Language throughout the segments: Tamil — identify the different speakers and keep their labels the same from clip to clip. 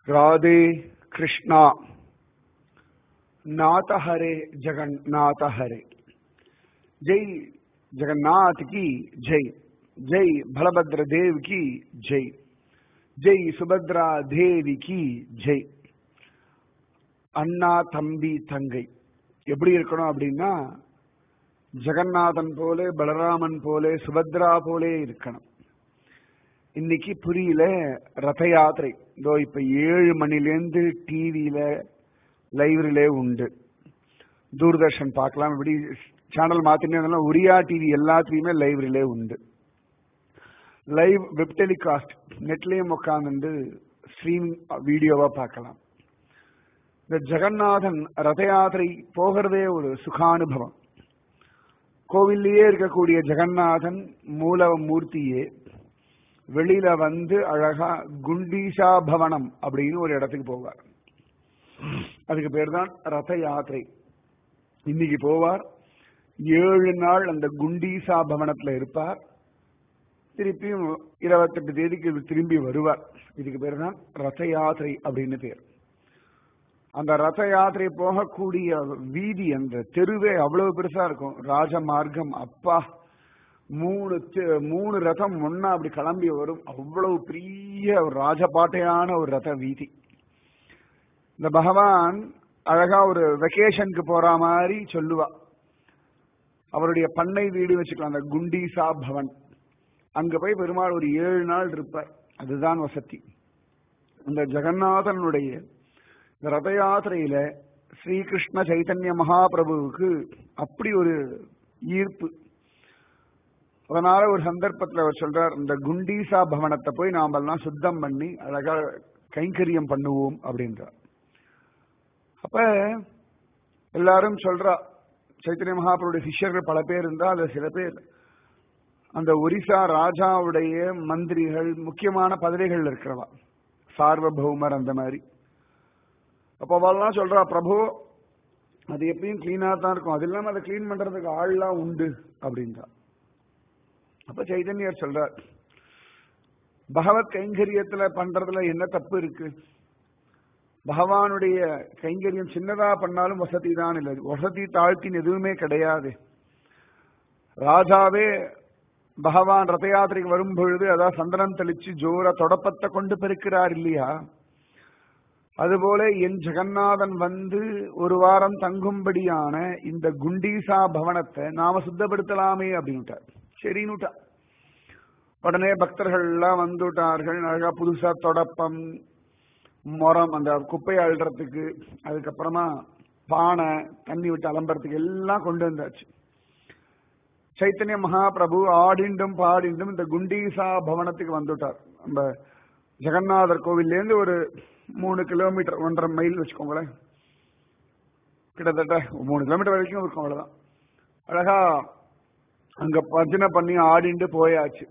Speaker 1: ராதே கிருஷ்ணா नाथ हरे जगन्नाथ हरे जय जगन्नाथ की जय जय बलभद्र देव की जय ஜெய் சுபத்ரா தேவி கி ஜெய் அண்ணா தம்பி தங்கை எப்படி இருக்கணும் அப்படின்னா ஜெகநாதன் போல பலராமன் போல சுபத்ரா போலே இருக்கணும் இன்னைக்கு புரியல ரத யாத்திரை இதோ இப்ப ஏழு மணிலேருந்து டிவியில லைவ்ரிலே உண்டு தூர்தர்ஷன் பார்க்கலாம் இப்படி சேனல் மாத்தினே உரியா டிவி எல்லாத்துலயுமே லைவ்ரிலே உண்டு லைவ் வெப் டெலிகாஸ்ட் நெட்லயும் உட்காந்துட்டு ஸ்ட்ரீமிங் வீடியோவா பார்க்கலாம் இந்த ஜெகநாதன் ரத யாத்திரை போகிறதே ஒரு சுகானுபவம் கோவில்லையே இருக்கக்கூடிய ஜெகநாதன் மூல மூர்த்தியே வெளியில வந்து அழகா குண்டீஷா பவனம் அப்படின்னு ஒரு இடத்துக்கு போவார் அதுக்கு பேர் தான் ரத யாத்திரை இன்னைக்கு போவார் ஏழு நாள் அந்த குண்டீசா பவனத்துல இருப்பார் திருப்பியும் இருபத்தெட்டு தேதிக்கு திரும்பி வருவார் இதுக்கு பேர் தான் ரத யாத்திரை அப்படின்னு பேர் அந்த ரத யாத்திரை போகக்கூடிய வீதி அந்த தெருவே அவ்வளவு பெருசா இருக்கும் ராஜ மார்க்கம் அப்பா மூணு மூணு ரதம் ஒன்னா அப்படி கிளம்பி வரும் அவ்வளவு பெரிய ஒரு ராஜபாட்டையான ஒரு ரத வீதி இந்த பகவான் அழகா ஒரு வெக்கேஷனுக்கு போற மாதிரி சொல்லுவா அவருடைய பண்ணை வீடு வச்சுக்கலாம் அந்த குண்டீசா பவன் அங்க போய் பெருமாள் ஒரு ஏழு நாள் இருப்பார் அதுதான் வசதி அந்த ஜெகநாதனுடைய இந்த ரத யாத்திரையில ஸ்ரீகிருஷ்ண சைத்தன்ய மகாபிரபுவுக்கு அப்படி ஒரு ஈர்ப்பு அதனால ஒரு சந்தர்ப்பத்தில் அவர் சொல்றார் இந்த குண்டீசா பவனத்தை போய் நாமெல்லாம் சுத்தம் பண்ணி அழகா கைங்கரியம் பண்ணுவோம் அப்படின்றார் அப்ப எல்லாரும் சொல்றா சைத்தன்ய மகாபுருடைய சிஷ்யர்கள் பல பேர் இருந்தா அதுல சில பேர் அந்த ஒரிசா ராஜாவுடைய மந்திரிகள் முக்கியமான பதவிகள் இருக்கிறவா சார்வபௌமர் அந்த மாதிரி அப்ப அவெல்லாம் சொல்றா பிரபு அது எப்பயும் கிளீனா தான் இருக்கும் அது இல்லாம அதை கிளீன் பண்றதுக்கு ஆள்லாம் உண்டு அப்படின்றா அப்ப சைதன்யர் சொல்றார் பகவத் கைங்கரியத்துல பண்றதுல என்ன தப்பு இருக்கு பகவானுடைய கைங்கரியம் சின்னதா பண்ணாலும் வசதி தான் இல்லை வசதி தாழ்த்தின் எதுவுமே கிடையாது ராஜாவே பகவான் ரத யாத்திரைக்கு வரும் பொழுது அதான் சந்தனம் தெளிச்சு ஜோர தொடப்பத்தை கொண்டு பெருக்கிறார் இல்லையா அதுபோல என் ஜெகநாதன் வந்து ஒரு வாரம் தங்கும்படியான இந்த குண்டீசா பவனத்தை நாம சுத்தப்படுத்தலாமே அப்படின்னுட்டார் சரின்னுட்டா உடனே பக்தர்கள் எல்லாம் வந்துட்டார்கள் அழகா புதுசா தொடப்பம் முறம் அந்த குப்பையை அழுறதுக்கு அதுக்கப்புறமா பானை தண்ணி விட்டு அலம்புறதுக்கு எல்லாம் கொண்டு வந்தாச்சு சைத்தன்ய மகாபிரபு ஆடிண்டும் பாடிண்டும் இந்த குண்டீசா பவனத்துக்கு வந்துட்டார் நம்ம ஜெகநாதர் கோவில்லேருந்து ஒரு மூணு கிலோமீட்டர் ஒன்றரை மைல் வச்சுக்கோங்களேன் கிட்டத்தட்ட மூணு கிலோமீட்டர் வரைக்கும் இருக்கும் அவ்வளவுதான் அழகா அங்க பஜனை பண்ணி ஆடிண்டு போயாச்சு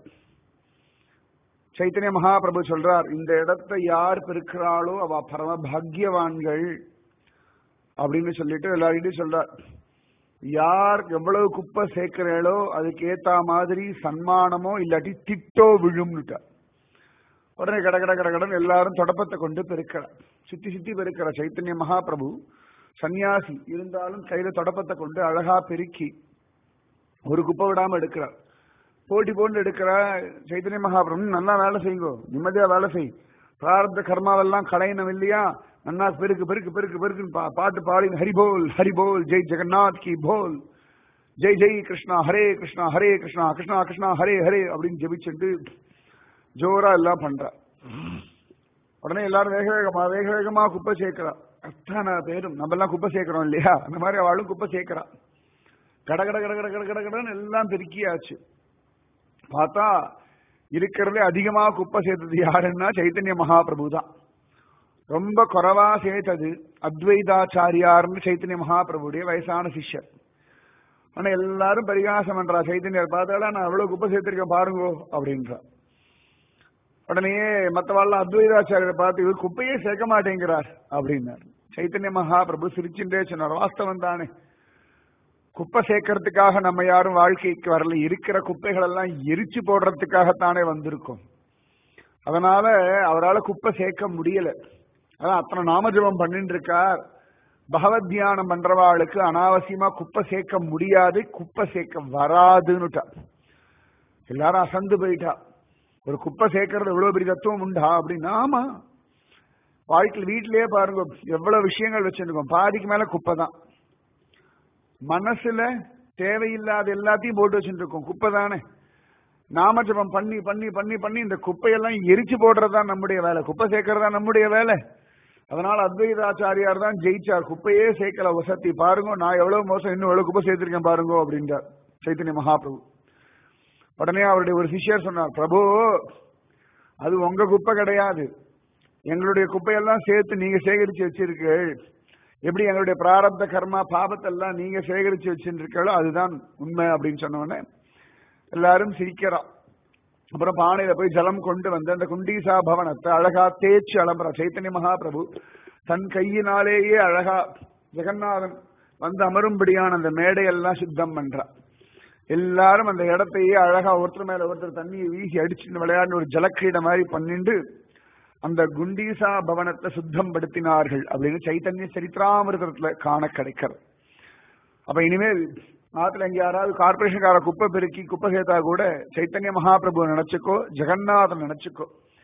Speaker 1: சைத்தன்ய மகாபிரபு சொல்றார் இந்த இடத்தை யார் பெருக்கிறாளோ அவ பரம பாக்யவான்கள் அப்படின்னு சொல்லிட்டு எல்லார்கிட்டையும் சொல்றார் யார் எவ்வளவு குப்பை சேர்க்கிறீங்களோ அதுக்கு ஏத்த மாதிரி சன்மானமோ இல்லாட்டி திட்டோ விழும்னுட்டார் உடனே கட கட கட கடன் எல்லாரும் தொடப்பத்தை கொண்டு பெருக்கிறார் சுத்தி சுத்தி பெருக்கிற சைத்தன்ய மகாபிரபு சன்னியாசி இருந்தாலும் கையில தொடப்பத்தை கொண்டு அழகா பெருக்கி ஒரு குப்பை விடாம எடுக்கிறார் போட்டி போட்டு எடுக்கிற சைத்தன்ய மகாபிரபு நல்லா வேலை செய்யுங்கோ நிம்மதியா வேலை செய் பிராரப்த கர்மாவெல்லாம் களையணும் இல்லையா நன்னா பெருக்கு பெருக்கு பெருக்கு பெருக்குன்னு பாட்டு பாடி ஹரிபோல் ஹரிபோல் ஜெய் ஜெகநாத் கி போல் ஜெய் ஜெய் கிருஷ்ணா ஹரே கிருஷ்ணா ஹரே கிருஷ்ணா கிருஷ்ணா கிருஷ்ணா ஹரே ஹரே அப்படின்னு ஜெபிச்சுட்டு ஜோரா எல்லாம் பண்றா உடனே எல்லாரும் வேக வேகமா வேக வேகமா குப்பை சேர்க்கிறா அத்தனை பேரும் நம்ம எல்லாம் குப்பை சேர்க்கிறோம் இல்லையா அந்த மாதிரி அவளும் குப்பை சேர்க்கிறா கட கட கட கட கட கட கடன்னு எல்லாம் பெருக்கியாச்சு பார்த்தா இருக்கிறதுல அதிகமா குப்பை சேர்த்தது யாருன்னா சைத்தன்ய மகாபிரபு தான் ரொம்ப குறைவா சேர்த்தது அத்வைதாச்சாரியார்னு சைத்தன்ய மகாபிரபுடைய வயசான சிஷ்யர் ஆனா எல்லாரும் பரிகாசம் பண்றா சைத்தன்யர் பார்த்தாலும் நான் அவ்வளவு குப்பை சேர்த்திருக்கேன் பாருங்கோ அப்படின்றா உடனே மற்றவாள்லாம் அத்வைதாச்சாரியரை பார்த்து இவர் குப்பையே சேர்க்க மாட்டேங்கிறார் அப்படின்னார் சைத்தன்ய மகாபிரபு சிரிச்சுட்டே சொன்னார் வாஸ்தவம் தானே குப்பை சேர்க்கறதுக்காக நம்ம யாரும் வாழ்க்கைக்கு வரல இருக்கிற குப்பைகள் எல்லாம் எரிச்சு போடுறதுக்காகத்தானே வந்திருக்கோம் அதனால அவரால் குப்பை சேர்க்க முடியல அதான் அத்தனை நாமஜபம் பண்ணிட்டு இருக்கார் பகவத் தியானம் பண்றவாளுக்கு அனாவசியமா குப்பை சேர்க்க முடியாது குப்பை சேர்க்க வராதுன்னுட்டா எல்லாரும் அசந்து போயிட்டா ஒரு குப்பை சேர்க்கறது எவ்வளவு பெரிய தத்துவம் உண்டா அப்படின்னு ஆமா வாழ்க்கையில் வீட்டிலேயே பாருங்க எவ்வளவு விஷயங்கள் வச்சிருக்கோம் பாதிக்கு மேல குப்பை தான் மனசுல தேவையில்லாத எல்லாத்தையும் போட்டு வச்சுட்டு இருக்கோம் குப்பை தானே நாமஜபம் பண்ணி பண்ணி பண்ணி பண்ணி இந்த குப்பையெல்லாம் எரிச்சு போடுறதா நம்முடைய வேலை குப்பை சேர்க்கறதா நம்முடைய வேலை அதனால அத்வைதாச்சாரியார் தான் ஜெயிச்சார் குப்பையே சேர்க்கல வசதி பாருங்க நான் எவ்வளவு மோசம் இன்னும் எவ்வளவு குப்பை சேர்த்திருக்கேன் பாருங்க அப்படின்றார் சைத்தன்ய மகாபிரபு உடனே அவருடைய ஒரு சிஷ்யர் சொன்னார் பிரபு அது உங்க குப்பை கிடையாது எங்களுடைய குப்பையெல்லாம் சேர்த்து நீங்க சேகரிச்சு வச்சிருக்கு எப்படி எங்களுடைய பிராரப்த கர்மா பாபத்தெல்லாம் நீங்க சேகரிச்சு வச்சிருக்கீங்களோ அதுதான் உண்மை அப்படின்னு சொன்ன உடனே எல்லாரும் சிரிக்கிறோம் அப்புறம் பானையில போய் ஜலம் கொண்டு வந்து அந்த குண்டீசா பவனத்தை அழகா தேய்ச்சி அலம்புற சைத்தன்ய மகாபிரபு தன் கையினாலேயே அழகா ஜெகநாதன் வந்து அமரும்படியான அந்த மேடையெல்லாம் சுத்தம் பண்றார் எல்லாரும் அந்த இடத்தையே அழகா ஒருத்தர் மேல ஒருத்தர் தண்ணியை வீசி அடிச்சு விளையாண்டு ஒரு ஜலக்கிரீட மாதிரி பண்ணிட்டு அந்த குண்டீசா பவனத்தை சுத்தம் படுத்தினார்கள் அப்படின்னு சைத்தன்ய சரித்திராமிரதத்துல காண கிடைக்கிறது அப்ப இனிமேல் ஆத்துல எங்க யாராவது கார்பரேஷன்கார குப்பை பெருக்கி குப்பை சேர்த்தா கூட சைத்தன்ய மகாபிரபு நினைச்சுக்கோ ஜெகநாதன் நினைச்சுக்கோ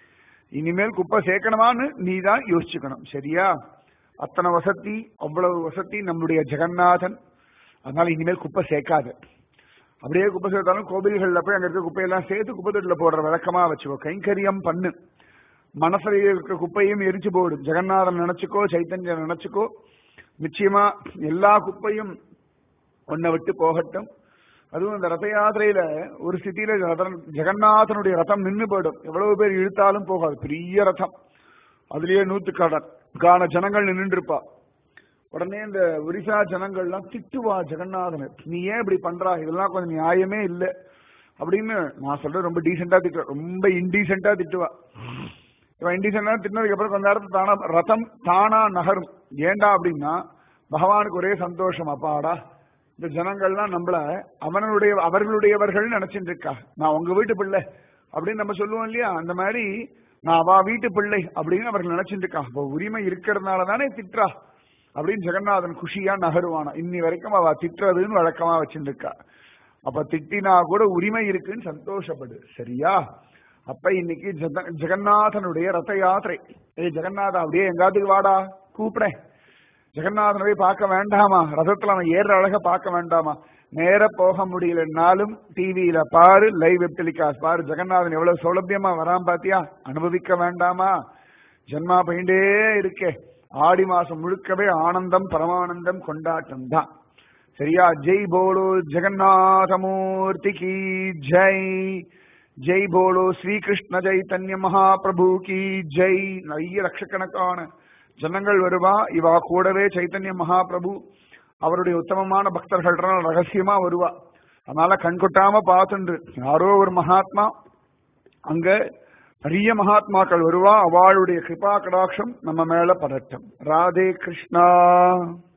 Speaker 1: இனிமேல் குப்பை சேர்க்கணுமான்னு நீ தான் யோசிச்சுக்கணும் சரியா அத்தனை வசதி அவ்வளவு வசதி நம்முடைய ஜெகநாதன் அதனால இனிமேல் குப்பை சேர்க்காது அப்படியே குப்பை சேர்த்தாலும் கோவில்கள்ல போய் அங்க இருக்க குப்பையெல்லாம் சேர்த்து குப்பை தொட்டில போடுற வழக்கமா வச்சுக்கோ கைங்கரியம் பண்ணு மனசுல இருக்க குப்பையும் எரிச்சு போடும் ஜெகநாதன் நினைச்சுக்கோ சைத்தன்யம் நினைச்சுக்கோ நிச்சயமா எல்லா குப்பையும் உன்னை விட்டு போகட்டும் அதுவும் இந்த ரத யாத்திரையில ஒரு சிட்டியில ரதம் ஜெகநாதனுடைய ரதம் நின்று போயிடும் எவ்வளவு பேர் இழுத்தாலும் போகாது பெரிய ரதம் அதுலயே நூத்துக்கான ஜனங்கள் நின்று இருப்பா உடனே இந்த ஒரிசா ஜனங்கள்லாம் திட்டுவா ஜெகநாதனை நீ ஏன் இப்படி பண்றா இதெல்லாம் கொஞ்சம் நியாயமே இல்லை அப்படின்னு நான் சொல்றது ரொம்ப டீசெண்டா திட்டுவா ரொம்ப இன்டீசெண்டா திட்டுவா இவன் இன்டீசெண்டா திட்டினதுக்கு அப்புறம் கொஞ்ச நேரத்துல தானா ரதம் தானா நகரும் ஏண்டா அப்படின்னா பகவானுக்கு ஒரே சந்தோஷம் அப்பாடா இந்த ஜனங்கள்லாம் நம்மள அவனுடைய அவர்களுடையவர்கள் நினைச்சிட்டு இருக்கா நான் உங்க வீட்டு பிள்ளை அப்படின்னு நம்ம சொல்லுவோம் இல்லையா அந்த மாதிரி நான் அவா வீட்டு பிள்ளை அப்படின்னு அவர்கள் நினைச்சிட்டு இருக்கா அப்போ உரிமை இருக்கிறதுனால தானே திட்டுறா அப்படின்னு ஜெகநாதன் குஷியா நகருவானா இன்னி வரைக்கும் அவ திட்டுறதுன்னு வழக்கமா வச்சுட்டு இருக்கா அப்ப திட்டினா கூட உரிமை இருக்குன்னு சந்தோஷப்படு சரியா அப்ப இன்னைக்கு ஜெகநாதனுடைய ரத யாத்திரை ஏய் ஜெகநாதா அப்படியே எங்காத்துக்கு வாடா கூப்பிடேன் ஜெகநாதனை போய் பார்க்க வேண்டாமா ரதத்துல அவன் ஏற அழக பார்க்க வேண்டாமா நேர போக முடியலன்னாலும் டிவியில பாரு லைவ் வெப் டெலிகாஸ்ட் பாரு ஜெகநாதன் எவ்வளவு சௌலபியமா வரான் பாத்தியா அனுபவிக்க வேண்டாமா ஜென்மா பயிண்டே இருக்கே ஆடி மாசம் முழுக்கவே ஆனந்தம் பரமானந்தம் கொண்டாட்டம் தான் சரியா ஜெய் போலோ ஜெகநாதமூர்த்தி கி ஜெய் ஜெய் போலோ ஸ்ரீகிருஷ்ண சைத்தன்ய மகாபிரபு கி ஜெய் நிறைய லட்சக்கணக்கான ஜனங்கள் வருவா இவா கூடவே சைத்தன்ய மகாபிரபு அவருடைய உத்தமமான பக்தர்கள் ரகசியமா வருவா அதனால கண்கொட்டாம பார்த்துண்டு யாரோ ஒரு மகாத்மா அங்க நிறைய மகாத்மாக்கள் வருவா அவளுடைய கிருபா கடாட்சம் நம்ம மேல படட்டும் ராதே கிருஷ்ணா